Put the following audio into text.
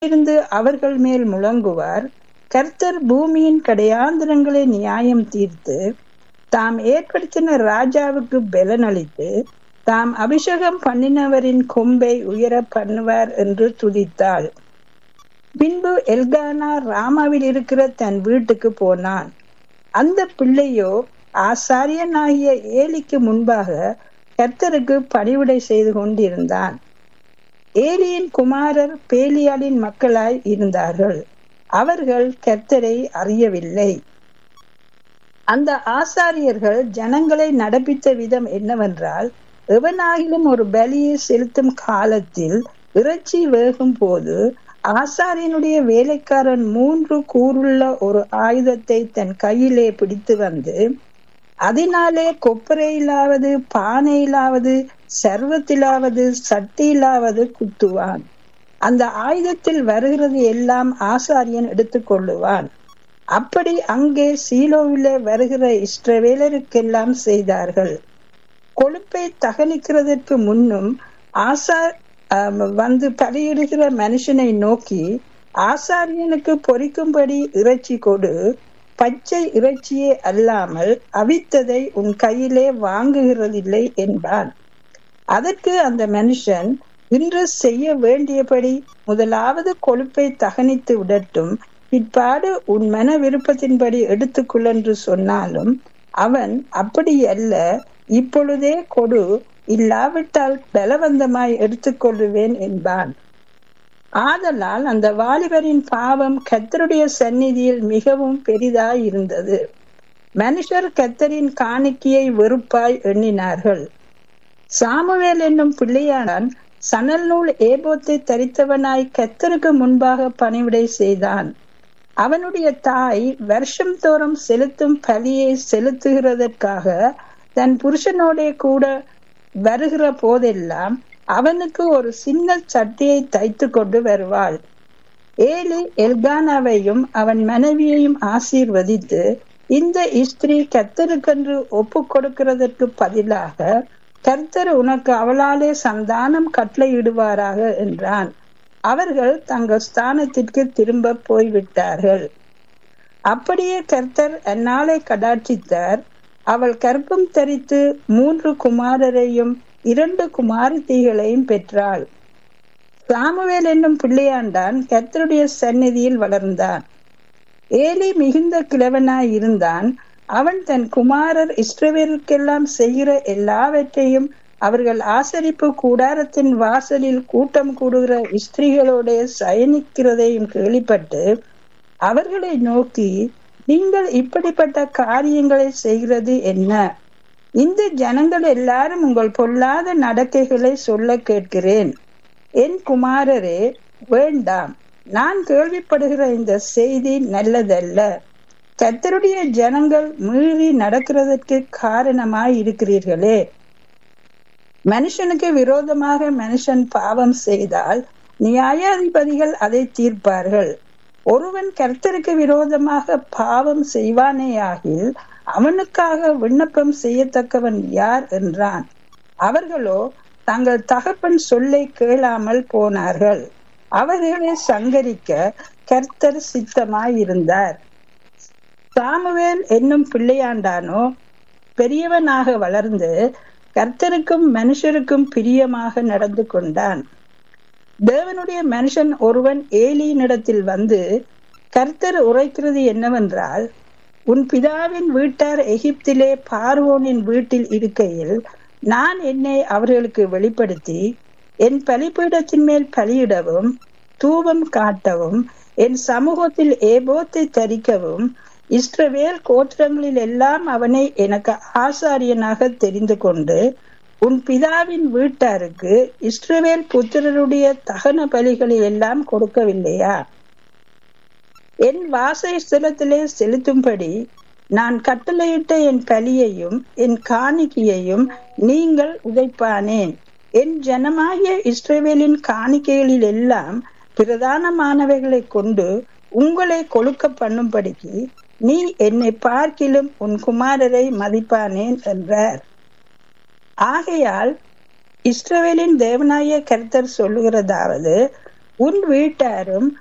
இருந்து அவர்கள் மேல் முழங்குவார் கர்த்தர் பூமியின் கடையாந்திரங்களை நியாயம் தீர்த்து தாம் ஏற்படுத்தின ராஜாவுக்கு பலனளித்து தாம் அபிஷேகம் பண்ணினவரின் கொம்பை உயர பண்ணுவார் என்று துதித்தாள் பின்பு எல்கானா ராமாவில் இருக்கிற தன் வீட்டுக்கு போனான் அந்த பிள்ளையோ ஆசாரியனாகிய ஏலிக்கு முன்பாக கர்த்தருக்கு பணிவிடை செய்து கொண்டிருந்தான் ஏலியின் குமாரர் பேலியாளின் மக்களாய் இருந்தார்கள் அவர்கள் கர்த்தரை அறியவில்லை அந்த ஆசாரியர்கள் ஜனங்களை நடப்பித்த விதம் என்னவென்றால் எவனாகிலும் ஒரு பலியை செலுத்தும் காலத்தில் இறைச்சி வேகும் போது ஆசாரியனுடைய வேலைக்காரன் மூன்று கூறுள்ள ஒரு ஆயுதத்தை தன் கையிலே பிடித்து வந்து அதனாலே கொப்பரையிலாவது பானையிலாவது சர்வத்திலாவது சட்டியிலாவது குத்துவான் அந்த ஆயுதத்தில் வருகிறது எல்லாம் ஆசாரியன் எடுத்துக்கொள்ளுவான் அப்படி அங்கே சீலோவிலே வருகிற இஸ்ரவேலருக்கெல்லாம் செய்தார்கள் கொழுப்பை தகனிக்கிறதற்கு முன்னும் ஆசா வந்து பலியிடுகிற மனுஷனை நோக்கி ஆசாரியனுக்கு பொறிக்கும்படி இறைச்சி கொடு பச்சை இறைச்சியே அல்லாமல் அவித்ததை உன் கையிலே வாங்குகிறதில்லை என்பான் அதற்கு அந்த மனுஷன் இன்று செய்ய வேண்டியபடி முதலாவது கொழுப்பை தகனித்து விடட்டும் பிற்பாடு உன் மன விருப்பத்தின்படி எடுத்துக்கொள் என்று சொன்னாலும் அவன் அப்படி அல்ல இப்பொழுதே கொடு இல்லாவிட்டால் பலவந்தமாய் எடுத்துக்கொள்ளுவேன் என்பான் ஆதலால் அந்த வாலிபரின் பாவம் கத்தருடைய சந்நிதியில் மிகவும் பெரிதாய் இருந்தது மனுஷர் கத்தரின் காணிக்கையை வெறுப்பாய் எண்ணினார்கள் சாமுவேல் என்னும் பிள்ளையானான் சணல் நூல் ஏபோத்தை தரித்தவனாய் கத்தருக்கு முன்பாக பணிவிடை செய்தான் அவனுடைய தாய் வருஷம் தோறும் செலுத்தும் பலியை செலுத்துகிறதற்காக தன் புருஷனோட கூட வருகிற போதெல்லாம் அவனுக்கு ஒரு சின்ன சட்டியை தைத்து கொண்டு வருவாள் ஏலி எல்கானாவையும் அவன் மனைவியையும் ஆசீர்வதித்து இந்த இஸ்திரி கத்தருக்கென்று ஒப்பு கொடுக்கிறதற்கு பதிலாக கர்த்தர் உனக்கு அவளாலே சந்தானம் கட்டளையிடுவாராக என்றான் அவர்கள் தங்கள் ஸ்தானத்திற்கு திரும்ப போய்விட்டார்கள் அப்படியே கர்த்தர் அந்நாளை கடாட்சித்தார் அவள் கற்பம் தரித்து மூன்று குமாரரையும் இரண்டு குமாரத்திகளையும் பெற்றாள் சாமுவேல் என்னும் பிள்ளையாண்டான் கர்த்தருடைய சந்நிதியில் வளர்ந்தான் ஏலி மிகுந்த கிழவனாய் இருந்தான் அவன் தன் குமாரர் இஸ்ரவேலுக்கெல்லாம் செய்கிற எல்லாவற்றையும் அவர்கள் ஆசரிப்பு கூடாரத்தின் வாசலில் கூட்டம் கூடுகிற ஸ்திரீகளோட சயனிக்கிறதையும் கேள்விப்பட்டு அவர்களை நோக்கி நீங்கள் இப்படிப்பட்ட காரியங்களை செய்கிறது என்ன இந்த ஜனங்கள் எல்லாரும் உங்கள் பொல்லாத நடக்கைகளை சொல்ல கேட்கிறேன் என் குமாரரே வேண்டாம் நான் கேள்விப்படுகிற இந்த செய்தி நல்லதல்ல கத்தருடைய ஜனங்கள் மீறி நடக்கிறதற்கு காரணமாய் இருக்கிறீர்களே மனுஷனுக்கு விரோதமாக மனுஷன் பாவம் செய்தால் நியாயாதிபதிகள் அதை தீர்ப்பார்கள் ஒருவன் கர்த்தருக்கு விரோதமாக பாவம் செய்வானேயாகில் அவனுக்காக விண்ணப்பம் செய்யத்தக்கவன் யார் என்றான் அவர்களோ தங்கள் தகப்பன் சொல்லை கேளாமல் போனார்கள் அவர்களை சங்கரிக்க கர்த்தர் சித்தமாயிருந்தார் சாமுவேல் என்னும் பிள்ளையாண்டானோ பெரியவனாக வளர்ந்து கர்த்தருக்கும் மனுஷருக்கும் பிரியமாக நடந்து கொண்டான் தேவனுடைய மனுஷன் ஒருவன் ஏலியினிடத்தில் வந்து கர்த்தர் உரைக்கிறது என்னவென்றால் உன் பிதாவின் வீட்டார் எகிப்திலே பார்வோனின் வீட்டில் இருக்கையில் நான் என்னை அவர்களுக்கு வெளிப்படுத்தி என் பலிபீடத்தின் மேல் பலியிடவும் தூபம் காட்டவும் என் சமூகத்தில் ஏபோத்தை தரிக்கவும் இஸ்ரவேல் கோத்திரங்களில் எல்லாம் அவனை எனக்கு ஆசாரியனாக தெரிந்து கொண்டு உன் பிதாவின் வீட்டாருக்கு இஸ்ரவேல் புத்திரருடைய தகன பலிகளை எல்லாம் கொடுக்கவில்லையா என் வாசஸ்தலத்திலே செலுத்தும்படி நான் கட்டளையிட்ட என் பலியையும் என் காணிக்கையையும் நீங்கள் உதைப்பானேன் என் ஜனமாகிய இஸ்ரேவேலின் காணிக்கைகளில் எல்லாம் பிரதானமானவைகளை கொண்டு உங்களை கொழுக்க பண்ணும்படிக்கு நீ என்னை பார்க்கிலும் உன் குமாரரை மதிப்பானேன் என்றார் ஆகையால் இஸ்ரவேலின் தேவனாய கர்த்தர் சொல்லுகிறதாவது உன் வீட்டாரும்